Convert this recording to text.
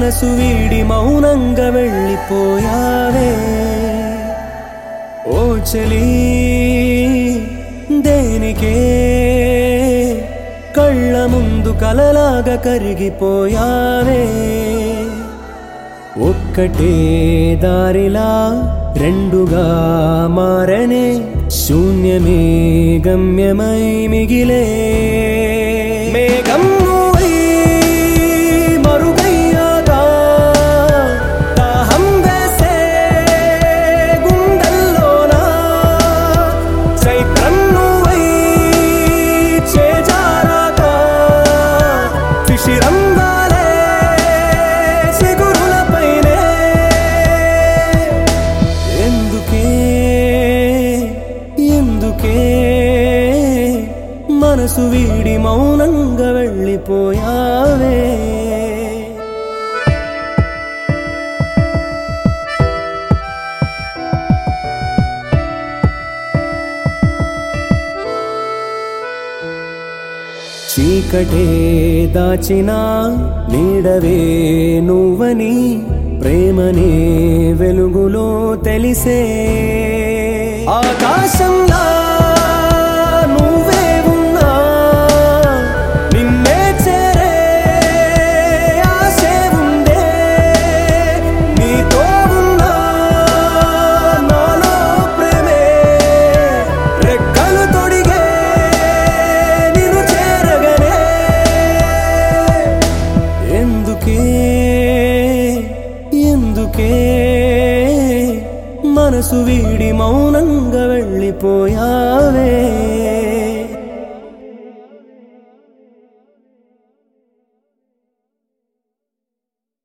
మనసు వీడి మౌనంగా వెళ్ళిపోయావే ఓ చలి దేనికే కళ్ళ ముందు కలలాగా కరిగిపోయావే ఒక్కటే దారిలా రెండుగా మారనే శూన్యమే గమ్యమై మిగిలే మేఘం నువ్వై మరుగయ్యాగా దాహం వేసే గుండెల్లోనా చైత్రం నువ్వై చేజారాగా శిశిరం వాలే చిగురులపైనే ఎందుకే ఎందుకే మనసు వీడి మౌనంగా వెళ్ళిపోయావే చీకటే దాచిన నీడవే నువ్వని ప్రేమనే వెలుగులో తెలిసే ఆకాశంలా నువ్వే ఉన్నా నిన్నే చేరే ఆశే ఉందే నీతో ఉన్నా నాలో ప్రేమే రెక్కలు తొడిగే నిన్ను చేరగనే ఎందుకే ఎందుకే మనసు వీడి మౌనంగా వెళ్ళిపోయావే